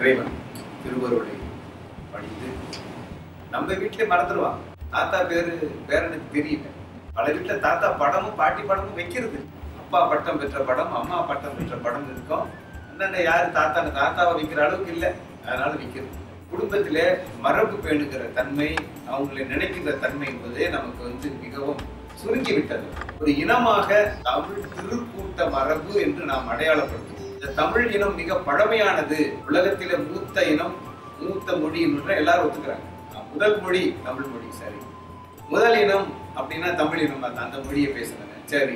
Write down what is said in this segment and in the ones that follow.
இறைவன் திருவருளை படித்து நம்ம வீட்டிலே மறந்துடுவான் தாத்தா பேரு பேரனுக்கு தெரியல பல வீட்டுல தாத்தா படமும் பாட்டி படமும் வைக்கிறது அப்பா பட்டம் பெற்ற படம் அம்மா பட்டம் பெற்ற படம் இருக்கும் அண்ணன் யாரு தாத்தா தாத்தாவை வைக்கிற அளவுக்கு இல்லை அதனால வைக்கிறது குடும்பத்திலே மரபு பேணுகிற தன்மை அவங்களை நினைக்கிற தன்மை என்பதே நமக்கு வந்து மிகவும் சுருங்கி விட்டது ஒரு இனமாக தமிழ் திருக்கூட்ட மரபு என்று நாம் அடையாளப்படுத்துவோம் இந்த தமிழ் இனம் மிக பழமையானது உலகத்திலே மூத்த இனம் மூத்த மொழி என்று எல்லாரும் ஒத்துக்கிறாங்க முதல் மொழி தமிழ் மொழி சரி முதல் இனம் அப்படின்னா தமிழ் இனம் தான் அந்த மொழியை பேசுறாங்க சரி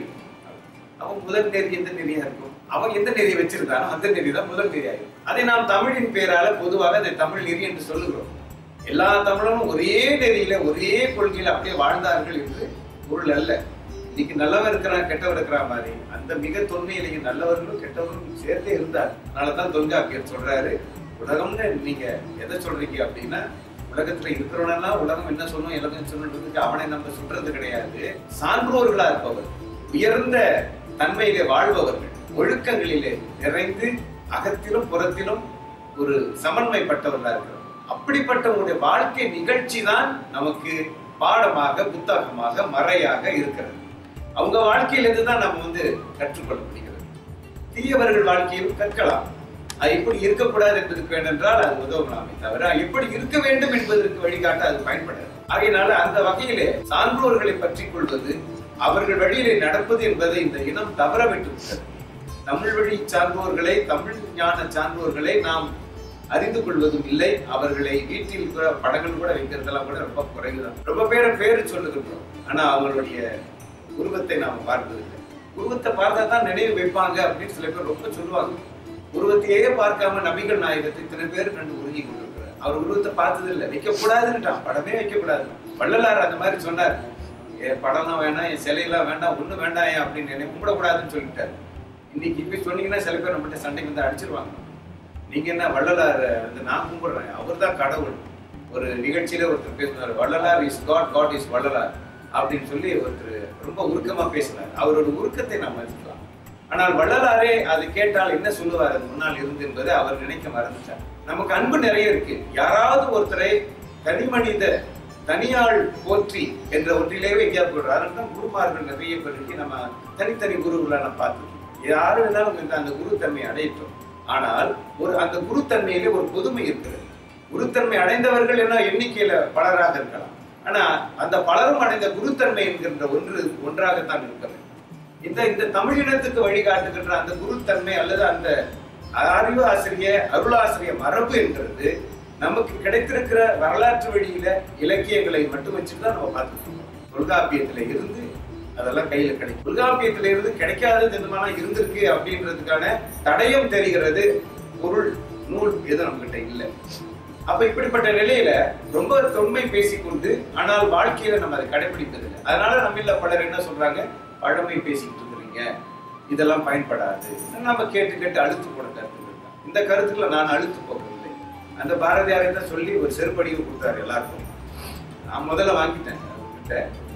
அவன் முதல் நெறி எந்த நெறியா இருக்கும் அவன் எந்த நெறி வச்சிருக்கானோ அந்த நெறி தான் முதல் நெறியாகும் அதை நாம் தமிழின் பேரால பொதுவாக அந்த தமிழ் நெறி என்று சொல்லுகிறோம் எல்லா தமிழரும் ஒரே நெறியில ஒரே கொள்கையில அப்படியே வாழ்ந்தார்கள் என்று பொருள் அல்ல இன்னைக்கு நல்லவன் இருக்கிறான் கெட்டவன் இருக்கிற மாதிரி அந்த மிக தொன்மையிலேயே நல்லவர்களும் கெட்டவர்களும் சேர்த்தே இருந்தார் அதனாலதான் தொல்காப்பியர் சொல்றாரு உலகம்னு நீங்க எதை சொல்றீங்க அப்படின்னா உலகத்துல இருக்கிறவனெல்லாம் உலகம் என்ன சொல்லும் இலக்கம் சொல்றதுக்கு அவனை நம்ம சொல்றது கிடையாது சான்றோர்களா இருப்பவர் உயர்ந்த தன்மையிலே வாழ்பவர்கள் ஒழுக்கங்களிலே நிறைந்து அகத்திலும் புறத்திலும் ஒரு சமன்மைப்பட்டவர்களா இருக்கிறோம் அப்படிப்பட்ட ஒரு வாழ்க்கை நிகழ்ச்சி தான் நமக்கு பாடமாக புத்தகமாக மறையாக இருக்கிறது அவங்க வாழ்க்கையிலிருந்து தான் நம்ம வந்து கற்றுக்கொள்ள முடிகிறது தீயவர்கள் வாழ்க்கையிலும் கற்கலாம் அது எப்படி இருக்கக்கூடாது என்பதற்கு வேண்டென்றால் அது உதவலாமே தவிர எப்படி இருக்க வேண்டும் என்பதற்கு வழிகாட்ட அது பயன்படாது ஆகையினால அந்த வகையிலே சான்றோர்களை பற்றி கொள்வது அவர்கள் வழியிலே நடப்பது என்பதை இந்த இனம் தவற விட்டு தமிழ் வழி சான்றோர்களை தமிழ் ஞான சான்றோர்களை நாம் அறிந்து கொள்வதும் இல்லை அவர்களை வீட்டில் கூட படங்கள் கூட வைக்கிறதெல்லாம் கூட ரொம்ப குறைவுதான் ரொம்ப பேரை பேரு சொல்லுகின்றோம் ஆனா அவங்களுடைய உருவத்தை நாம் பார்ப்பதில்லை உருவத்தை பார்த்தா தான் நினைவு வைப்பாங்க அப்படின்னு சில பேர் ரொம்ப சொல்லுவாங்க உருவத்தையே பார்க்காம நபிகள் நாயகத்தை இத்தனை பேர் கண்டு உருகி கொண்டிருக்கிறார் அவர் உருவத்தை பார்த்தது இல்லை வைக்கக்கூடாதுன்னுட்டான் படமே வைக்கக்கூடாது வள்ளலார் அந்த மாதிரி சொன்னார் என் படம்லாம் வேணாம் என் சிலையெல்லாம் வேண்டாம் ஒண்ணும் வேண்டாம் ஏன் அப்படின்னு என்னை கும்பிடக்கூடாதுன்னு சொல்லிட்டாரு இன்னைக்கு இப்படி சொன்னீங்கன்னா சில பேர் நம்மகிட்ட சண்டைக்கு வந்து அடிச்சிருவாங்க நீங்க என்ன வள்ளலார் வந்து நான் கும்பிடுறேன் அவர் தான் கடவுள் ஒரு நிகழ்ச்சியில ஒருத்தர் பேசினார் Vallalar is God God is Vallalar அப்படின்னு சொல்லி ஒருத்தர் ரொம்ப உருக்கமா பேசினார் அவரோட உருக்கத்தை நாம் மதிக்கலாம் ஆனால் வள்ளலாரே அது கேட்டால் என்ன சொல்லுவார் அது முன்னால் இருந்து என்பதை அவர் நினைக்க மறந்துட்டார் நமக்கு அன்பு நிறைய இருக்கு யாராவது ஒருத்தரை தனி மனித தனியாள் போற்றி என்ற ஒன்றிலேயே எங்கேயாவது போடுறாரு அதனால குருமார்கள் நிறைய பேருக்கு நம்ம தனித்தனி குருகளை நம்ம பார்த்தோம் யாரு வேணாலும் இந்த அந்த குருத்தன்மை அடையட்டும் ஆனால் ஒரு அந்த குருத்தன்மையிலே ஒரு பொதுமை இருக்கிறது குருத்தன்மை அடைந்தவர்கள் என்ன எண்ணிக்கையில பலராக இருக்கலாம் ஆனா அந்த பலரும் அடைந்த குருத்தன்மை என்கின்ற ஒன்று ஒன்றாகத்தான் இருக்கிறது இந்த இந்த தமிழினத்துக்கு வழிகாட்டுகின்ற அந்த குருத்தன்மை அல்லது அந்த அறிவு ஆசிரிய அருளாசிரிய மரபு என்றது நமக்கு கிடைத்திருக்கிற வரலாற்று வழியில இலக்கியங்களை மட்டும் வச்சுட்டு தான் நம்ம பார்த்துக்கணும் தொல்காப்பியத்துல இருந்து அதெல்லாம் கையில கிடைக்கும் தொல்காப்பியத்துல இருந்து கிடைக்காதது என்னமான இருந்திருக்கு அப்படின்றதுக்கான தடயம் தெரிகிறது பொருள் நூல் எதுவும் நம்ம கிட்ட இல்லை அப்ப இப்படிப்பட்ட நிலையில ரொம்ப தொன்மை பேசிக்கொண்டு ஆனால் வாழ்க்கையில நம்ம அதை கடைபிடிப்பதில்லை அதனால நம்மள பலர் என்ன சொல்றாங்க பழமை பேசிக்கிட்டு இருக்கிறீங்க இதெல்லாம் பயன்படாது நம்ம கேட்டு கேட்டு அழுத்து போட கருத்துக்கள் தான் இந்த கருத்துக்களை நான் அழுத்து போகவில்லை அந்த பாரதியாரை தான் சொல்லி ஒரு செருப்படிவு கொடுத்தாரு எல்லாருக்கும் நான் முதல்ல வாங்கிட்டேன் அவர்கிட்ட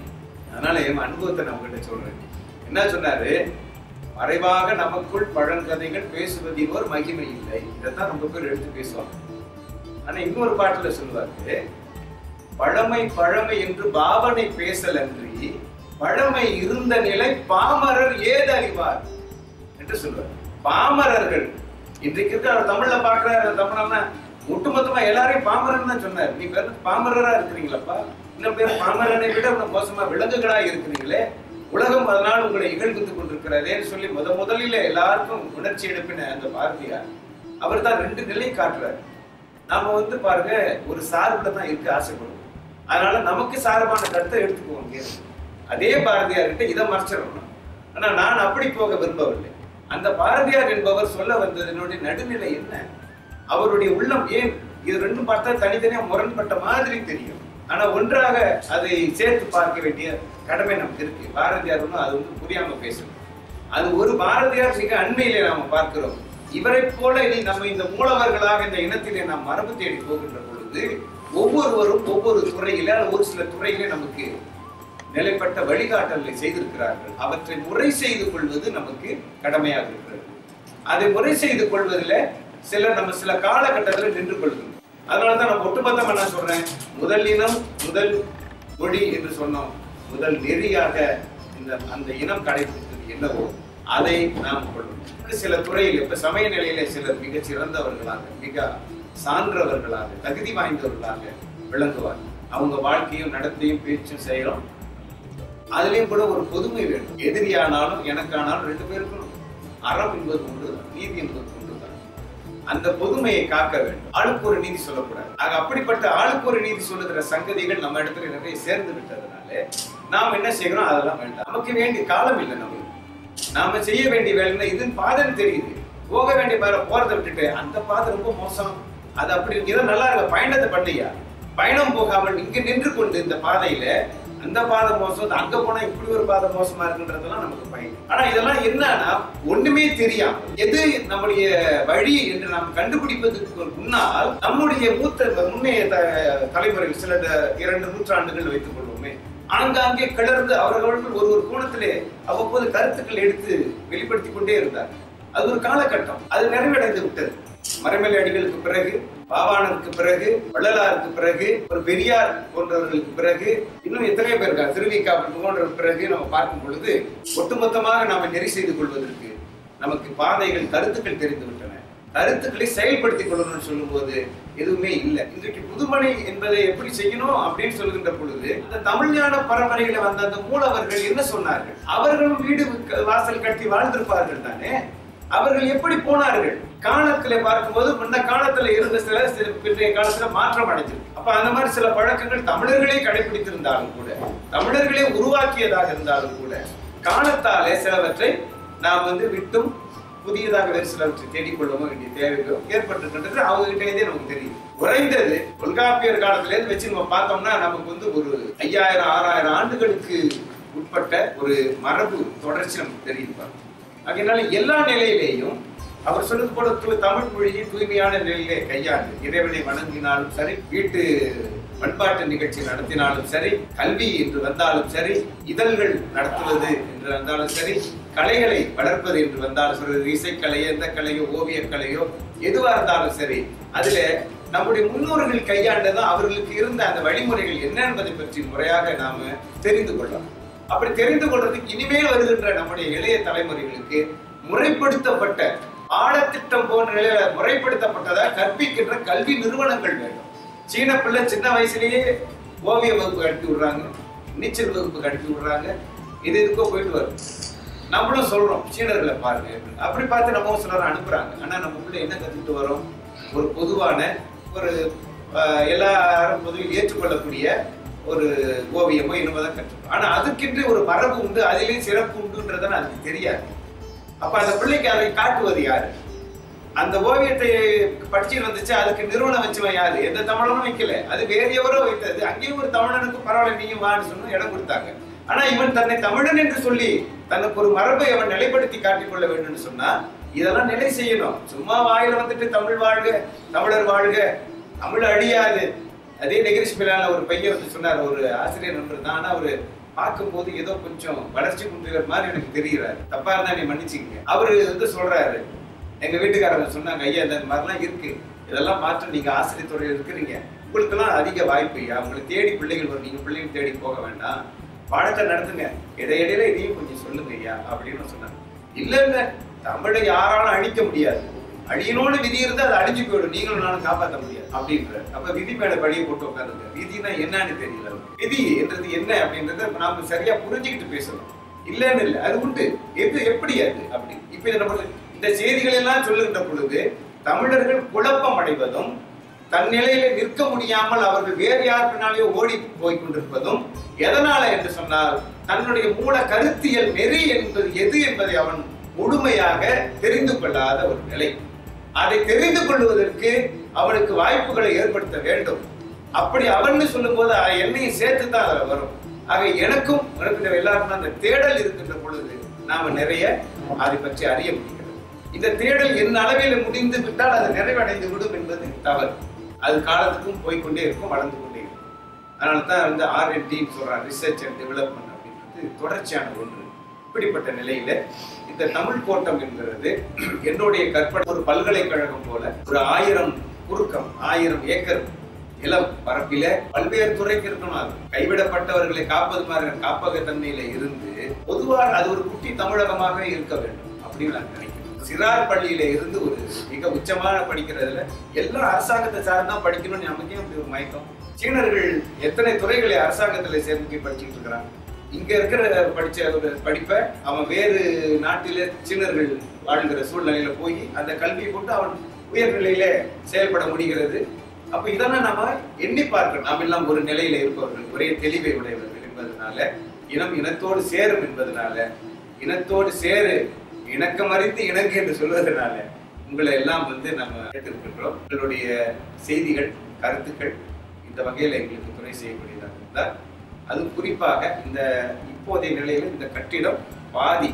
அதனால என் அனுபவத்தை நான் உங்ககிட்ட சொல்றேன் என்ன சொன்னாரு மறைவாக நமக்குள் பழங்கதைகள் பேசுவதில் ஒரு மகிமை இல்லை இதைத்தான் ரொம்ப பேர் எடுத்து பேசுவாங்க ஆனா இன்னொரு பாட்டுல சொல்லுவாரு பழமை பழமை என்று பாவனை பேசல் அன்றி பழமை இருந்த நிலை பாமரர் ஏது அறிவார் என்று சொல்லுவார் பாமரர்கள் இன்றைக்கு இருக்க அவர் தமிழ்ல பாக்குறாரு தமிழ்னா ஒட்டுமொத்தமா எல்லாரையும் பாமரன் தான் சொன்னார் நீ பேர் பாமரரா இருக்கிறீங்களப்பா இன்னும் பேர் பாமரனை விட இன்னும் மோசமா விலங்குகளா இருக்கிறீங்களே உலகம் அதனால் உங்களை இகழ்ந்து கொண்டிருக்கிறதேன்னு சொல்லி முத முதலில எல்லாருக்கும் உணர்ச்சி எடுப்பின அந்த பாரதியார் அவர் தான் ரெண்டு நிலை காட்டுறாரு நாம வந்து பாருங்க ஒரு சார்புல தான் இருக்க ஆசைப்படுவோம் அதனால நமக்கு சார்பான கருத்தை எடுத்துக்குவோங்க அதே பாரதியார்கிட்ட இதை மறைச்சிடணும் ஆனா நான் அப்படி போக விரும்பவில்லை அந்த பாரதியார் என்பவர் சொல்ல வந்ததனுடைய நடுநிலை என்ன அவருடைய உள்ளம் ஏன் இது ரெண்டும் பார்த்தா தனித்தனியா முரண்பட்ட மாதிரி தெரியும் ஆனா ஒன்றாக அதை சேர்த்து பார்க்க வேண்டிய கடமை நமக்கு இருக்கு பாரதியார் ஒன்றும் அது வந்து புரியாம பேசணும் அது ஒரு பாரதியார் மிக அண்மையிலே நாம பார்க்கிறோம் இவரை போல இனி நம்ம இந்த மூலவர்களாக இந்த இனத்திலே நாம் மரபு தேடி போகின்ற பொழுது ஒவ்வொருவரும் ஒவ்வொரு துறையில ஒரு சில துறையிலே நமக்கு நிலைப்பட்ட வழிகாட்டல்களை செய்திருக்கிறார்கள் அவற்றை முறை செய்து கொள்வது நமக்கு கடமையாக இருக்கிறது அதை முறை செய்து கொள்வதில் சில நம்ம சில காலகட்டத்தில் நின்று கொள்கிறோம் அதனால தான் நான் ஒட்டுமொத்தமா நான் சொல்றேன் முதல் இனம் முதல் மொழி என்று சொன்னோம் முதல் நெறியாக இந்த அந்த இனம் கடைபிடித்தது என்னவோ அதை நாம் கொள்ளும் சில துறையில் இப்ப சமய நிலையில சிலர் மிக சிறந்தவர்களாக மிக சான்றவர்களாக தகுதி வாய்ந்தவர்களாக விளங்குவார் அவங்க வாழ்க்கையும் நடத்தையும் பேச்சும் செய்யறோம் அதுலயும் கூட ஒரு பொதுமை வேணும் எதிரியானாலும் எனக்கானாலும் ரெண்டு பேருக்கும் அறம் என்பது ஒன்றுதான் நீதி என்பது ஒன்றுதான் அந்த பொதுமையை காக்க வேண்டும் ஆளுக்கு ஒரு நீதி சொல்லக்கூடாது ஆக அப்படிப்பட்ட ஆளுக்கு ஒரு நீதி சொல்லுகிற சங்கதிகள் நம்ம இடத்துல நிறைய சேர்ந்து விட்டதுனால நாம் என்ன செய்கிறோம் அதெல்லாம் வேண்டாம் நமக்கு வேண்டிய காலம் இல்லை நமக்கு நாம செய்ய வேண்டிய வேலை இது பாதைன்னு தெரியுது போக வேண்டிய பாதை போறதை விட்டுட்டு அந்த பாதை ரொம்ப மோசம் அது அப்படி இருக்கு இதான் நல்லா இருக்கு பயணத்தை பண்ணியா பயணம் போகாமல் இங்க நின்று கொண்டு இந்த பாதையில அந்த பாதை மோசம் அங்க போனா இப்படி ஒரு பாதை மோசமா இருக்குன்றதெல்லாம் நமக்கு பயன் ஆனா இதெல்லாம் என்னன்னா ஒண்ணுமே தெரியாம எது நம்முடைய வழி என்று நாம் கண்டுபிடிப்பதற்கு முன்னால் நம்முடைய மூத்த முன்னைய த- தலைமுறையில் சில த- இரண்டு நூற்றாண்டுகள் வைத்துக் கொள்வோமே ஆங்காங்கே கிளர்ந்து அவர்கள் ஒரு ஒரு கோணத்திலே அவ்வப்போது கருத்துக்கள் எடுத்து வெளிப்படுத்திக் கொண்டே இருந்தார் அது ஒரு காலகட்டம் அது நிறைவடைந்து விட்டது மறைமலை அடிகளுக்கு பிறகு பாவாணருக்கு பிறகு வள்ளலாருக்கு பிறகு ஒரு பெரியார் போன்றவர்களுக்கு பிறகு இன்னும் எத்தனையோ பேர் இருக்காங்க திருவிக்கா போன்ற பிறகு நம்ம பார்க்கும் பொழுது ஒட்டுமொத்தமாக நாம நெறி செய்து கொள்வதற்கு நமக்கு பாதைகள் கருத்துக்கள் தெரிந்து விட்டன கருத்துக்களை செயல்படுத்திக் கொள்ளணும்னு சொல்லும்போது எதுவுமே இல்லை இன்றைக்கு புதுமணி என்பதை எப்படி செய்யணும் அப்படின்னு சொல்லுகின்ற பொழுது அந்த தமிழ் ஞான பரம்பரையில வந்த அந்த மூலவர்கள் என்ன சொன்னார்கள் அவர்களும் வீடு க- வாசல் கட்டி வாழ்ந்திருப்பார்கள் தானே அவர்கள் எப்படி போனார்கள் காலத்துல பார்க்கும்போது முன்ன காலத்துல இருந்த சில சில பின்றைய காலத்துல மாற்றம் அடைஞ்சிருக்கு அப்ப அந்த மாதிரி சில பழக்கங்கள் தமிழர்களே கடைபிடித்திருந்தாலும் கூட தமிழர்களே உருவாக்கியதாக இருந்தாலும் கூட காலத்தாலே சிலவற்றை நாம் வந்து விட்டும் புதியதாக வேறு சிலவற்றை தேடிக்கொள்ளவும் வேண்டிய தேவைகளோ ஏற்பட்டிருக்கின்றது அவங்க கிட்ட இருந்தே நமக்கு தெரியும் குறைந்தது தொல்காப்பியர் காலத்துல இருந்து வச்சு நம்ம பார்த்தோம்னா நமக்கு வந்து ஒரு ஐயாயிரம் ஆறாயிரம் ஆண்டுகளுக்கு உட்பட்ட ஒரு மரபு தொடர்ச்சி நமக்கு தெரியும் பாருங்க. அதனால எல்லா நிலையிலேயும் அவர் சொன்னது போல தூ- தமிழ் மொழியை தூய்மையான நிலையிலே கையாண்டு இறைவனை வணங்கினாலும் சரி வீட்டு பண்பாட்டு நிகழ்ச்சி நடத்தினாலும் சரி கல்வி என்று வந்தாலும் சரி இதழ்கள் நடத்துவது என்று வந்தாலும் சரி கலைகளை வளர்ப்பது என்று வந்தாலும் சரி இசைக்கலையோ எந்த கலையோ ஓவியக்கலையோ எதுவா இருந்தாலும் சரி அதுல நம்முடைய முன்னோர்கள் கையாண்டதான் அவர்களுக்கு இருந்த அந்த வழிமுறைகள் என்ன என்பதை பற்றி முறையாக நாம தெரிந்து கொள்ளலாம் அப்படி தெரிந்து கொள்றதுக்கு இனிமேல் வருகின்ற நம்முடைய இளைய தலைமுறைகளுக்கு முறைப்படுத்தப்பட்ட பாடத்திட்டம் போன்ற நிலையில முறைப்படுத்தப்பட்டதா கற்பிக்கின்ற கல்வி நிறுவனங்கள் வேண்டும் சீன பிள்ளை சின்ன வயசுலயே ஓவிய வகுப்பு அனுப்பி விடுறாங்க நீச்சல் வகுப்புக்கு அனுப்பி விடுறாங்க இது இதுக்கோ போயிட்டு வரும் நம்மளும் சொல்றோம் சீனர்களை பாருங்க அப்படின்னு. அப்படி பார்த்து நம்ம சிலர் அனுப்புறாங்க ஆனா நம்ம உள்ள என்ன கத்துக்கிட்டு வரோம் ஒரு பொதுவான ஒரு ஆஹ், எல்லாரும் பொதுவில் ஏற்றுக்கொள்ளக்கூடிய ஒரு ஓவியமோ என்னமோ தான் கற்றுக்கணும் ஆனா அதுக்கென்று ஒரு மரபு உண்டு அதிலேயும் சிறப்பு உண்டுன்றதுன்னு அதுக்கு தெரியாது அப்ப அந்த பிள்ளைக்கு அதை காட்டுவது யாரு அந்த ஓவியத்தை படிச்சு வந்துச்சு அதுக்கு நிறுவனம் வச்சவன் யாரு எந்த தமிழனும் வைக்கல அது வேற எவரோ வைத்தது அங்கேயும் ஒரு தமிழனுக்கு பரவாயில்ல நீயும் வான்னு சொன்னு இடம் கொடுத்தாங்க ஆனா இவன் தன்னை தமிழன் என்று சொல்லி தனக்கு ஒரு மரபை அவன் நிலைப்படுத்தி காட்டிக்கொள்ள வேண்டும்னு சொன்னா இதெல்லாம் நிலை செய்யணும் சும்மா வாயில வந்துட்டு தமிழ் வாழ்க தமிழர் வாழ்க தமிழ் அழியாது அதே நெகிரிஷ் பிலால ஒரு பையன் வந்து சொன்னார் ஒரு ஆசிரியர் நண்பர் தான் ஆனா அவரு பார்க்கும்போது ஏதோ கொஞ்சம் வளர்ச்சி குன்றியவர் மாதிரி எனக்கு தெரிகிறாரு தப்பா இருந்தா நீ மன்னிச்சுக்கங்க அவரு வந்து சொல்றாரு எங்க வீட்டுக்காரங்க சொன்னாங்க ஐயா இந்த மாதிரிலாம் இருக்கு இதெல்லாம் மாற்ற நீங்க ஆசிரியர் துறையில் இருக்கிறீங்க உங்களுக்கெல்லாம் அதிக வாய்ப்பு ஐயா உங்களை தேடி பிள்ளைகள் வரும் நீங்க பிள்ளைகள் தேடி போக வேண்டாம் பாடத்தை நடத்துங்க இடையிடையில இதையும் கொஞ்சம் சொல்லுங்க ஐயா அப்படின்னு சொன்னாங்க இல்ல இல்ல தமிழை யாராலும் அழிக்க முடியாது அழியணும்னு விதி இருந்தா அது அழிஞ்சு போயிடும் நீங்களும் நானும் காப்பாற்ற முடியாது அப்படின்ற அப்ப விதி மேல பழியை போட்டு உட்காருங்க விதினா என்னன்னு தெரியல விதி என்றது என்ன அப்படின்றத நாம சரியா புரிஞ்சுக்கிட்டு பேசணும் இல்லன்னு இல்ல அது உண்டு எது எப்படி அது அப்படி இப்ப இதை நம்ம இந்த செய்திகள் எல்லாம் சொல்லுகின்ற பொழுது தமிழர்கள் குழப்பம் அடைவதும் தன் நிலையில நிற்க முடியாமல் அவர்கள் வேறு யார் பின்னாலேயோ ஓடி போய் கொண்டிருப்பதும் எதனால என்று சொன்னால் தன்னுடைய மூல கருத்தியல் நெறி என்பது எது என்பதை அவன் முழுமையாக தெரிந்து கொள்ளாத ஒரு நிலை அதை தெரிந்து கொள்வதற்கு அவனுக்கு வாய்ப்புகளை ஏற்படுத்த வேண்டும் அப்படி அவன்னு சொல்லும்போது அ- என்னையும் சேர்த்து தான் அதுல வரும் ஆக எனக்கும் உனக்கு எல்லாருக்கும் அந்த தேடல் இருக்கின்ற பொழுது நாம நிறைய அதை பற்றி அறிய முடிகிறது இந்த தேடல் என் அளவில் முடிந்து விட்டால் அது நிறைவடைந்து விடும் என்பது தவறு அது காலத்துக்கும் போய்க்கொண்டே இருக்கும் வளர்ந்து கொண்டே இருக்கும் அதனால தான் வந்து ஆர்என்டின்னு சொல்றாங்க ரிசர்ச் அண்ட் டெவலப்மெண்ட் அப்படின்றது தொடர்ச்சியான ஒன்று இப்படிப்பட்ட நிலையில இந்த தமிழ் கோட்டம் என்கிறது என்னுடைய கற்பனை ஒரு பல்கலைக்கழகம் போல ஒரு ஆயிரம் குறுக்கம் ஆயிரம் ஏக்கர் நிலம் பரப்பில பல்வேறு துறைக்கு இருக்கணும் அது கைவிடப்பட்டவர்களை காப்பது மாதிரி காப்பக தன்மையில இருந்து பொதுவாக அது ஒரு குட்டி தமிழகமாக இருக்க வேண்டும் அப்படின்னு நான் நினைக்கிறேன் சிறார் பள்ளியில இருந்து ஒரு மிக உச்சமான படிக்கிறதுல எல்லா அரசாங்கத்தை சார்ந்தான் படிக்கணும்னு நமக்கே அப்படி ஒரு மயக்கம் சீனர்கள் எத்தனை துறைகளை அரசாங்கத்துல சேர்ந்து போய் படிச்சுட்டு இருக்கிறாங்க இங்க இருக்கிற படிச்ச ஒரு படிப்பை அவன் வேறு நாட்டில சீனர்கள் வாழ்கிற சூழ்நிலையில போய் அந்த கல்வியை கொண்டு அவன் உயர்நிலையில செயல்பட முடிகிறது அப்ப இதெல்லாம் நாம எண்ணி பார்க்கணும் நாம் எல்லாம் ஒரு நிலையில இருப்பவர்கள் ஒரே தெளிவை உடையவர்கள் என்பதனால இனம் இனத்தோடு சேரும் என்பதனால இனத்தோடு சேரு இணக்கம் அறிந்து இணங்கு என்று சொல்வதனால உங்களை எல்லாம் வந்து நம்ம கேட்டிருக்கின்றோம் உங்களுடைய செய்திகள் கருத்துக்கள் இந்த வகையில எங்களுக்கு துணை செய்யக்கூடியதாக இருந்தால் அது குறிப்பாக இந்த இப்போதைய நிலையில இந்த கட்டிடம் பாதி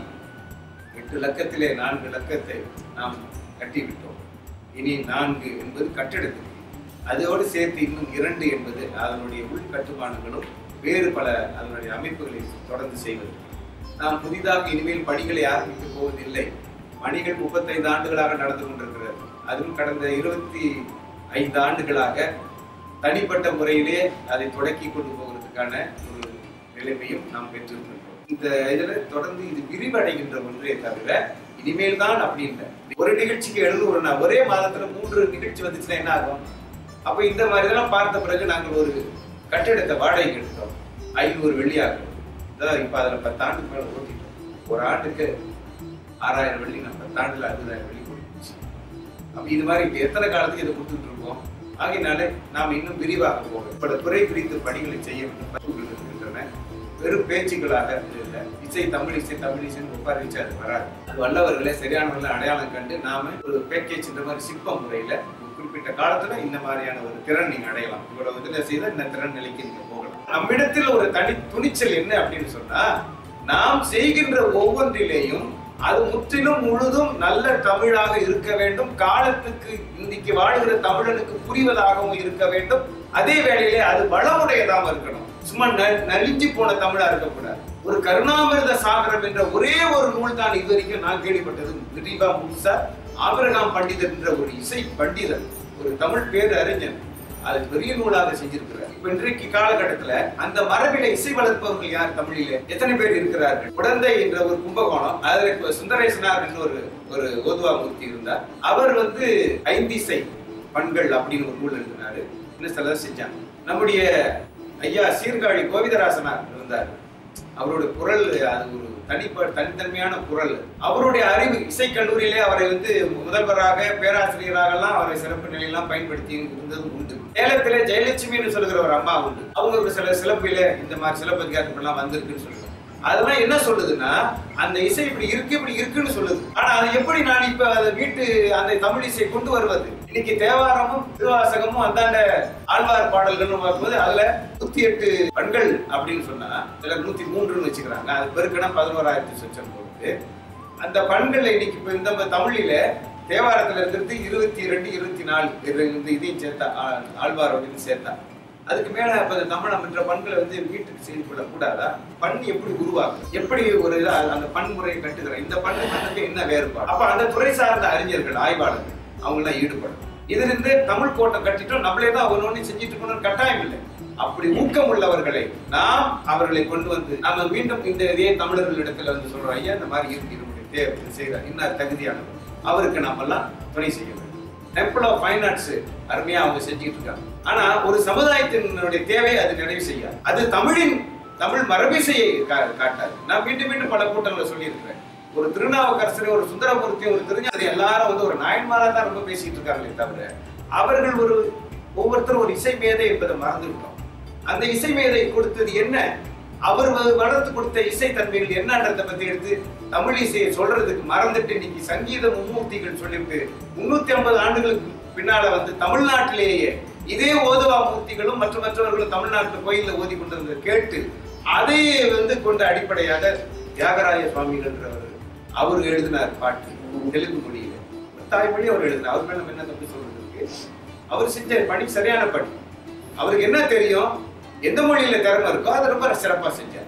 எட்டு லக்கத்திலே நான்கு லக்கத்தை நாம் கட்டிவிட்டோம் இனி நான்கு என்பது கட்டிடத்துக்கு அதோடு சேர்த்து இன்னும் இரண்டு என்பது அதனுடைய உள் கட்டுமானங்களும் வேறு பல அதனுடைய அமைப்புகளை தொடர்ந்து செய்வது நாம் புதிதாக இனிமேல் பணிகளை ஆரம்பிக்க போவதில்லை பணிகள் முப்பத்தைந்து ஆண்டுகளாக நடந்து கொண்டிருக்கிறது அதுவும் கடந்த இருபத்தி ஐந்து ஆண்டுகளாக தனிப்பட்ட முறையிலே அதை தொடக்கி கொண்டு போவதற்கான ஒரு நிலைமையும் நாம் பெற்றிருக்கின்றோம் இந்த இதுல தொடர்ந்து இது விரிவடைகின்ற ஒன்றே தவிர இனிமேல் தான் அப்படி இல்லை ஒரு நிகழ்ச்சிக்கு எழுதுவோம்னா ஒரே மாதத்துல மூன்று நிகழ்ச்சி வந்துச்சுன்னா என்ன ஆகும் அப்ப இந்த மாதிரி இதெல்லாம் பார்த்த பிறகு நாங்கள் ஒரு கட்டிடத்தை வாடகைக்கு எடுத்தோம் ஐநூறு வெள்ளி ஆகும் இதான் இப்ப அதுல பத்தாண்டுக்கு மேல ஓட்டிட்டோம் ஒரு ஆண்டுக்கு ஆறாயிரம் வெள்ளி நம்ம பத்தாண்டுல அறுபதாயிரம் வெள்ளி கொடுத்துச்சு அப்ப இது மாதிரி இப்ப எத்தனை காலத்துக்கு இதை கொடுத்துட்டு இருக்கோம் ஆகையினால நாம் இன்னும் விரிவாக போகணும் பல துறை பிரித்து பணிகளை செய்ய வேண்டும் பணிகள் இருக்கின்றன வெறும் பேச்சுக்களாக இல்லை இசை தமிழ் இசை தமிழ் இசைன்னு ஒப்பாரி வச்சு அது வராது அது வல்லவர்களை சரியானவர்களை அடையாளம் கண்டு நாம ஒரு பேக்கேஜ் இந்த மாதிரி சிற்ப முறையில ஒரு குறிப்பிட்ட காலத்துல இந்த மாதிரியான ஒரு திறன் நீங்க அடையலாம் இவ்வளவு இதுல செய்த இந்த திறன் நிலைக்கு நீங்க போகலாம் நம்மிடத்தில் ஒரு தனி துணிச்சல் என்ன அப்படின்னு சொன்னா நாம் செய்கின்ற ஒவ்வொன்றிலேயும் அது முற்றிலும் முழுதும் நல்ல தமிழாக இருக்க வேண்டும் காலத்துக்கு இன்னைக்கு வாழ்கிற தமிழனுக்கு புரிவதாகவும் இருக்க வேண்டும் அதே வேளையிலே அது வளமுடையதாகவும் இருக்கணும் சும்மா ந- நலிஞ்சு போன தமிழா இருக்கக்கூடாது ஒரு கருணாமிர்த சாகரம் என்ற ஒரே ஒரு நூல் தான் இது வரைக்கும் நான் கேள்விப்பட்டது விரிவா முழுசா ஆபிரகாம் பண்டிதர் என்ற ஒரு இசை பண்டிதர் ஒரு தமிழ் பேர் அறிஞர் அது பெரிய நூலாக செஞ்சிருக்கிறார் இப்ப இன்றைக்கு காலகட்டத்துல அந்த மரபில இசை வளர்ப்பவர்கள் யார் தமிழிலே எத்தனை பேர் இருக்கிறார்கள் குடந்தை என்ற ஒரு கும்பகோணம் அதுல இப்ப சுந்தரேசனார் என்று ஒரு ஒரு ஓதுவா மூர்த்தி இருந்தார் அவர் வந்து ஐந்திசை பண்கள் அப்படின்னு ஒரு நூல் எழுதினாரு இன்னும் சிலர் செஞ்சாங்க நம்முடைய ஐயா சீர்காழி கோவிதராசனார் இருந்தார் அவருடைய குரல் அது ஒரு தனிப்ப தனித்தன்மையான குரல் அவருடைய அறிவு இசைக்கல்லூரியிலே அவரை வந்து முதல்வராக பேராசிரியராக எல்லாம் அவரை சிறப்பு நிலையெல்லாம் பயன்படுத்தி இருந்ததும் உண்டு சேலத்திலே ஜெயலட்சுமின்னு சொல்லுகிற ஒரு அம்மா உண்டு அவங்களுக்கு சில சிலப்பில இந்த மாதிரி சிலப்பதிகாரங்கள் எல்லாம் வந்திருக்குன்னு சொல்லுவாங்க அதெல்லாம் என்ன சொல்லுதுன்னா அந்த இசை இப்படி இருக்கு இப்படி இருக்குன்னு சொல்லுது ஆனா அது எப்படி நான் இப்ப அதை வீட்டு அந்த தமிழ் இசை கொண்டு வருவது இன்னைக்கு தேவாரமும் திருவாசகமும் அந்தாண்ட ஆழ்வார் பாடல்கள்னு பார்க்கும்போது அதுல நூத்தி எட்டு பண்கள் அப்படின்னு சொன்னா இதுல நூத்தி மூன்றுன்னு வச்சுக்கிறாங்க அது பெருக்கணா பதினோராயிரத்தி சொச்சம் போகுது அந்த பண்கள்ல இன்னைக்கு இப்ப இந்த தமிழில தேவாரத்துல இருக்கிறது இருபத்தி ரெண்டு இருபத்தி நாலு இந்த இதையும் சேர்த்தா ஆ- ஆழ்வாரோட இதையும் சேர்த்தா அதுக்கு மேல அப்ப இந்த தமிழம் என்ற பண்களை வந்து வீட்டுக்கு செய்து கொள்ள கூடாதா பண் எப்படி உருவாக்கும் எப்படி ஒரு இதா அந்த பன்முறையை கட்டுகிற இந்த பண்ணு பண்ணுக்கு என்ன வேறுபாடு அப்ப அந்த துறை சார்ந்த அறிஞர்கள் ஆய்வாளர்கள் அவங்க எல்லாம் ஈடுபடும் இதுல இருந்து தமிழ் கோட்டம் கட்டிட்டோம் நம்மளே தான் ஒன்று செஞ்சுட்டு இருக்கணும்னு கட்டாயம் இல்லை அப்படி ஊக்கம் உள்ளவர்களை நாம் அவர்களை கொண்டு வந்து நாம மீண்டும் இந்த இதே தமிழர்களிடத்துல வந்து சொல்றோம் ஐயா இந்த மாதிரி இருக்கு நம்முடைய தேவை செய்கிறார் இன்னும் தகுதியானவர் அவருக்கு நாம எல்லாம் துணை செய்ய வேண்டும் டெம்பிள் ஆஃப் ஃபைன் ஆர்ட்ஸ் அருமையா அவங்க செஞ்சுட்டு இருக்காங்க ஆனா ஒரு சமுதாயத்தினுடைய தேவை அது நிறைவு செய்யாது அது தமிழின் தமிழ் மரபிசையை கா- காட்டாது நான் மீண்டும் மீண்டும் பல கூட்டங்களை சொல்லியிருக்கிறேன் ஒரு திருநாவுக்கரசரை ஒரு சுந்தரமூர்த்தி ஒரு திருஞான எல்லாரும் வந்து ஒரு நாயன்மாரா தான் ரொம்ப பேசிட்டு இருக்காங்களே தவிர அவர்கள் ஒரு ஒவ்வொருத்தரும் ஒரு இசை மேதை என்பதை மறந்துவிட்டோம் அந்த இசை மேதை கொடுத்தது என்ன அவர் வ- வளர்த்து கொடுத்த இசை தன்மைகள் என்னன்றதை பத்தி எடுத்து தமிழ் இசையை சொல்றதுக்கு மறந்துட்டு இன்னைக்கு சங்கீத மும்மூர்த்திகள் சொல்லிட்டு முன்னூத்தி ஐம்பது ஆண்டுகளுக்கு பின்னால வந்து தமிழ்நாட்டிலேயே இதே ஓதுவா மூர்த்திகளும் மற்ற மற்றவர்களும் தமிழ்நாட்டு கோயில்ல ஓதி கொண்டிருந்ததை கேட்டு அதை வந்து கொண்ட அடிப்படையாக தியாகராய சுவாமிகள்ன்றவர் அவர் எழுதினார் பாட்டு தெலுங்கு மொழியில தாய்மொழி அவர் எழுதினார் அவர் மேல நம்ம என்ன தப்பு சொல்றதுக்கு அவர் செஞ்ச பணி சரியான பணி அவருக்கு என்ன தெரியும் எந்த மொழியில திறமை இருக்கோ அதை ரொம்ப சிறப்பா செஞ்சார்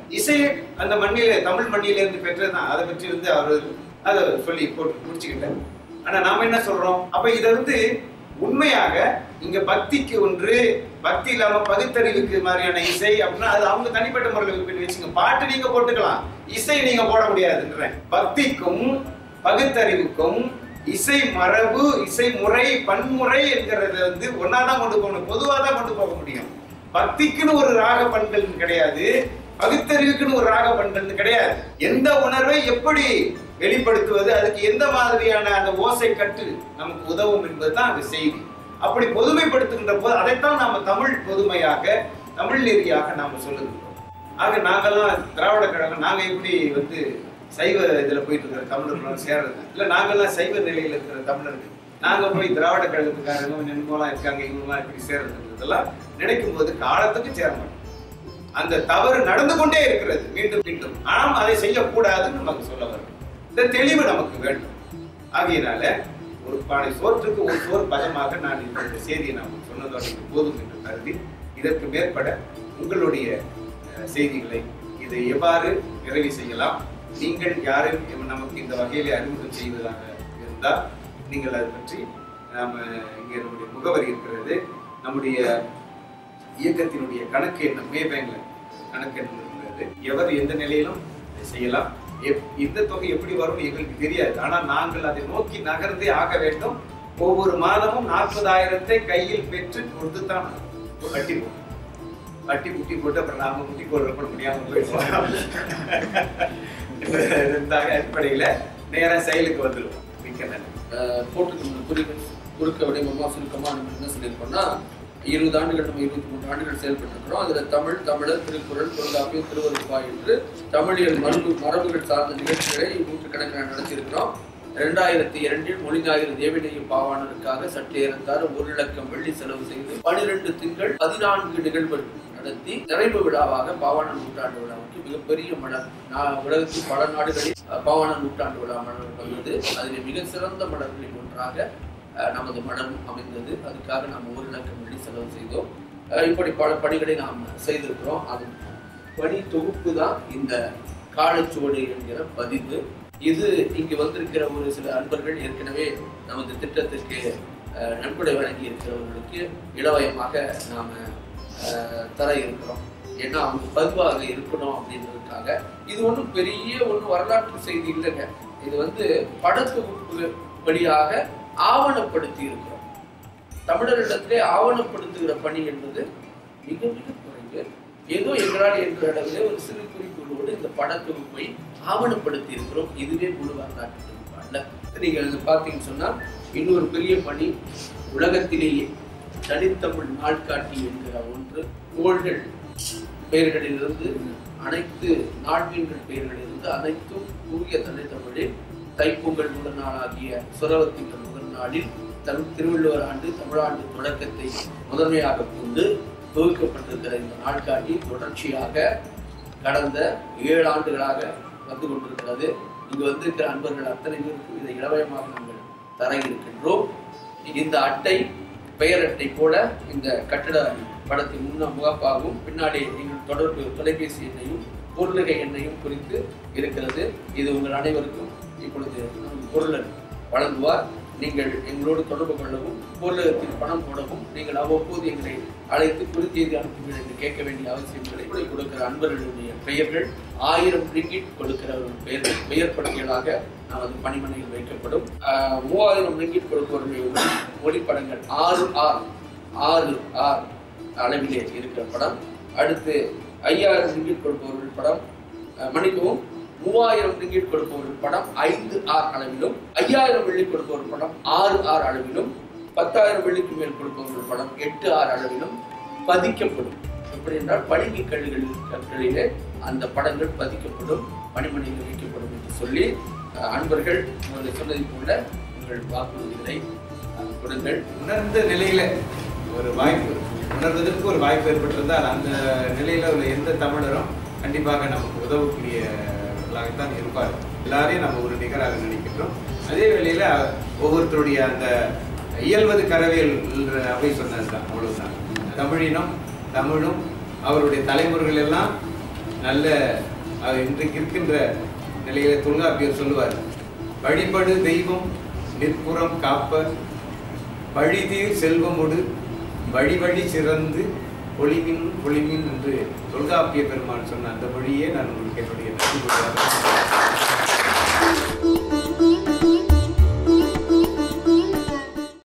இசையை அந்த மண்ணிலே தமிழ் மண்ணில இருந்து பெற்றதுதான் அதை பற்றி வந்து அவர் அதை சொல்லி போட்டு முடிச்சுக்கிட்டார் ஆனா நாம என்ன சொல்றோம் அப்ப இதை வந்து உண்மையாக இங்க பக்திக்கு ஒன்று பக்தி இல்லாம பகுத்தறிவுக்கு மாதிரியான இசை அப்படின்னா அது அவங்க தனிப்பட்ட முறையில் விரும்பி வச்சுங்க பாட்டு நீங்க போட்டுக்கலாம் இசை நீங்க போட முடியாதுன்றேன் பக்திக்கும் பகுத்தறிவுக்கும் இசை மரபு இசை முறை பன்முறை என்கிறத வந்து ஒன்னாதான் கொண்டு போகணும் பொதுவா தான் கொண்டு போக முடியும் பக்திக்குன்னு ஒரு ராக பண்கள் கிடையாது பகுத்தறிவுக்குன்னு ஒரு ராக பண்கள் கிடையாது எந்த உணர்வை எப்படி வெளிப்படுத்துவது அதுக்கு எந்த மாதிரியான அந்த ஓசை கட்டு நமக்கு உதவும் என்பதுதான் அந்த செய்தி அப்படி பொதுமைப்படுத்துகின்ற போது அதைத்தான் நாம தமிழ் பொதுமையாக தமிழ் நெறியாக நாம சொல்லுகின்றோம் ஆக நாங்கெல்லாம் திராவிட கழகம் நாங்க எப்படி வந்து சைவ இதுல போயிட்டு இருக்கிற தமிழர்களோட சேர்றது இல்ல நாங்கெல்லாம் சைவ நிலையில இருக்கிற தமிழர்கள் நாங்க போய் திராவிட கழகத்துக்காரங்க நென்மோலாம் இருக்காங்க இவங்கெல்லாம் இப்படி சேர்றதுன்றதெல்லாம் நினைக்கும் போது காலத்துக்கு சேர மாட்டோம் அந்த தவறு நடந்து கொண்டே இருக்கிறது மீண்டும் மீண்டும் ஆனால் அதை செய்யக்கூடாதுன்னு நமக்கு சொல்ல வரும் இந்த தெளிவு நமக்கு வேண்டும் ஆகையினால ஒரு பானை சோற்றுக்கு ஒரு சோறு பதமாக நான் இந்த செய்தியை நான் சொன்னதோட இது போதும் என்று கருதி இதற்கு மேற்பட உங்களுடைய அஹ், செய்திகளை இதை எவ்வாறு நிறைவு செய்யலாம் நீங்கள் யாரும் நமக்கு இந்த வகையிலே அறிமுகம் செய்வதாக இருந்தால் நீங்கள் அதை பற்றி நாம இங்கே நம்முடைய முகவரி இருக்கிறது நம்முடைய இயக்கத்தினுடைய கணக்கு என்ன மே பேங்க்ல கணக்கு என்ன இருக்கிறது எவர் எந்த நிலையிலும் இதை செய்யலாம் எப்- இந்த தொகை எப்படி வரும்னு எங்களுக்கு தெரியாது ஆனால் நாங்கள் அதை நோக்கி நகர்ந்தே ஆக வேண்டும் ஒவ்வொரு மாதமும் நாற்பதாயிரத்தை கையில் பெற்று கொடுத்து தான் கட்டிப்போம் கட்டி முட்டி போட்டு அப்புறம் நாம முட்டி போட முடியாம போயிடுவோம் இந்த அடிப்படையில நேரா செயலுக்கு வந்துடுவோம் மிக்க நன்றி அஹ், போட்டிருக்கிற குறிகள் குறுக்க வடிவமா சுருக்கமா நம்ம என்ன சொல்லியிருக்கோம்னா இருபது ஆண்டுகள் நம்ம இருபத்தி மூன்று ஆண்டுகள் செயல்பட்டிருக்கிறோம் அதுல தமிழ் தமிழர் திருக்குறள் தொல்காப்பியம் திருவருப்பா என்று தமிழியல் மரபு மரபுகள் சார்ந்த நிகழ்ச்சிகளை நூற்றுக்கணக்கான நடத்தியிருக்கிறோம் இரண்டாயிரத்தி இரண்டில் மொழி ஞாயிறு தேவநேய பாவாணருக்காக சற்றே ஏறத்தாறு ஒரு இலக்கம் வெள்ளி செலவு செய்து பனிரெண்டு திங்கள் பதினான்கு நிகழ்வுகள் நடத்தி நிறைவு விழாவாக பாவாணர் நூற்றாண்டு விழாவுக்கு மிகப்பெரிய மலர் நான் உலகத்தில் பல நாடுகளில் அஹ், பாவாணர் நூற்றாண்டு விழா மலர் வந்தது அதில் மிக சிறந்த மலர்களில் ஒன்றாக அஹ், நமது மலரும் அமைந்தது அதுக்காக நாம் ஒரு லட்சம் வெள்ளி செலவு செய்தோம் அஹ், இப்படி பல பணிகளை நாம் செய்திருக்கிறோம் அது பணி தொகுப்பு தான் இந்த காலச்சுவடு என்கிற பதிவு இது இங்கு வந்திருக்கிற ஒரு சில அன்பர்கள் ஏற்கனவே நமது திட்டத்திற்கு அஹ், நன்கொடை வழங்கி இருக்கிறவர்களுக்கு இலவயமாக நாம அஹ், தர இருக்கிறோம் ஏன்னா அவங்க பதிவாக இருக்கணும் அப்படின்றதுக்காக இது ஒன்றும் பெரிய ஒன்றும் வரலாற்று செய்தி இல்லைங்க இது வந்து படத்தொகுப்பு வழியாக ஆவணப்படுத்தி இருக்கிறோம் தமிழரிடத்திலே ஆவணப்படுத்துகிற பணி என்பது மிக மிக குறைவு ஏதோ எங்களால் என்ற அளவிலே ஒரு சிறு குறிப்புகளோடு இந்த படத்தொகுப்பை ஆவணப்படுத்தி இருக்கிறோம் இதுவே முழு வரலாற்று தொகுப்பு அல்ல நீங்கள் இதை பார்த்தீங்கன்னு சொன்னா இன்னொரு பெரிய பணி உலகத்திலேயே தனித்தமிழ் நாட்காட்டி என்கிற ஒன்று கோள்கள் பெயர்களிலிருந்து அனைத்து நாட்மீன்கள் பெயர்களிலிருந்து அனைத்தும் தூய தனித்தமிழில் தைப்பொங்கல் முதல் நாளாகிய சுரவத்திங்கள் முதல் நாளில் தன் திருவள்ளுவர் ஆண்டு தமிழாண்டு தொடக்கத்தை முதன்மையாக கொண்டு தொகுக்கப்பட்டிருக்கிற இந்த நாட்காட்டி தொடர்ச்சியாக கடந்த ஏழு ஆண்டுகளாக வந்து கொண்டிருக்கிறது இங்கு வந்திருக்கிற அன்பர்கள் அத்தனை பேருக்கும் இதை இளவயமாக நாங்கள் தர இருக்கின்றோம் இந்த அட்டை பெயர் அட்டை போல இந்த கட்டட படத்தின் முன்ன முகப்பாகவும் பின்னாடி நீங்கள் தொடர்பு தொலைபேசி எண்ணையும் பொருளுகை எண்ணையும் குறித்து இருக்கிறது இது உங்கள் அனைவருக்கும் இப்பொழுது நம் பொருளர் வழங்குவார் நீங்கள் எங்களோடு தொடர்பு கொள்ளவும் பொருளகத்தில் பணம் போடவும் நீங்கள் அவ்வப்போது எங்களை அழைத்து குறுஞ்செய்தி அனுப்புங்கள் என்று கேட்க வேண்டிய அவசியங்களை கூட கொடுக்கிற அன்பர்களுடைய பெயர்கள் ஆயிரம் ரிங்கிட் கொடுக்கிறவர்கள் பெயர்கள் பெயர் பட்டியலாக நமது பணிமனையில் வைக்கப்படும் ஆஹ், மூவாயிரம் ரிங்கிட் கொடுப்பவர்களுடைய ஒளி- ஒளிப்படங்கள் ஆறு ஆர் ஆறு ஆர் அளவிலே இருக்கிற படம் அடுத்து ஐயாயிரம் ரிங்கிட் கொடுப்பவர்கள் படம் அஹ், மன்னிக்கவும் மூவாயிரம் ரிங்கிட் கொடுப்பவர்கள் படம் ஐந்து ஆர் அளவிலும் ஐயாயிரம் வெள்ளி கொடுப்பவர்கள் படம் ஆறு ஆர் அளவிலும் பத்தாயிரம் வெள்ளிக்கு மேல் கொடுப்பவர்கள் படம் எட்டு ஆர் அளவிலும் பதிக்கப்படும் எப்படி என்றால் பளிங்கு கல்லுகளில் கற்களிலே அந்த படங்கள் பதிக்கப்படும் பணிமனையில் வைக்கப்படும் என்று சொல்லி அஹ், அன்பர்கள் உங்களை சொன்னதை போல உங்கள் வாக்குறுதிகளை அஹ், கொடுங்கள் உணர்ந்த நிலையில ஒரு வாய்ப்பு உணர்வதற்கு ஒரு வாய்ப்பு ஏற்பட்டிருந்தால் அந்த நிலையில உள்ள எந்த தமிழரும் கண்டிப்பாக நமக்கு உதவக்கூடியவர்களாகத்தான் இருப்பார் எல்லாரையும் நம்ம ஒரு நிகராக நினைக்கின்றோம் அதே வேளையில ஒவ்வொருத்தருடைய அந்த இயல்வது கரவியல் அவை சொன்னதுதான் அவ்வளவுதான் தமிழினம் தமிழும் அவருடைய தலைமுறைகள் எல்லாம் நல்ல அது இன்றைக்கு இருக்கின்ற நிலையில தொல்காப்பியர் சொல்லுவார் வழிபடு தெய்வம் நிற்புறம் காப்ப வழிதீர் செல்வமொடு வழி வழி சிறந்து ஒளிமின் ஒளிமின் என்று தொல்காப்பிய பெருமான் சொன்ன அந்த மொழியே நான் உங்களுக்கு என்னுடைய நன்றி கூறுகிறேன்.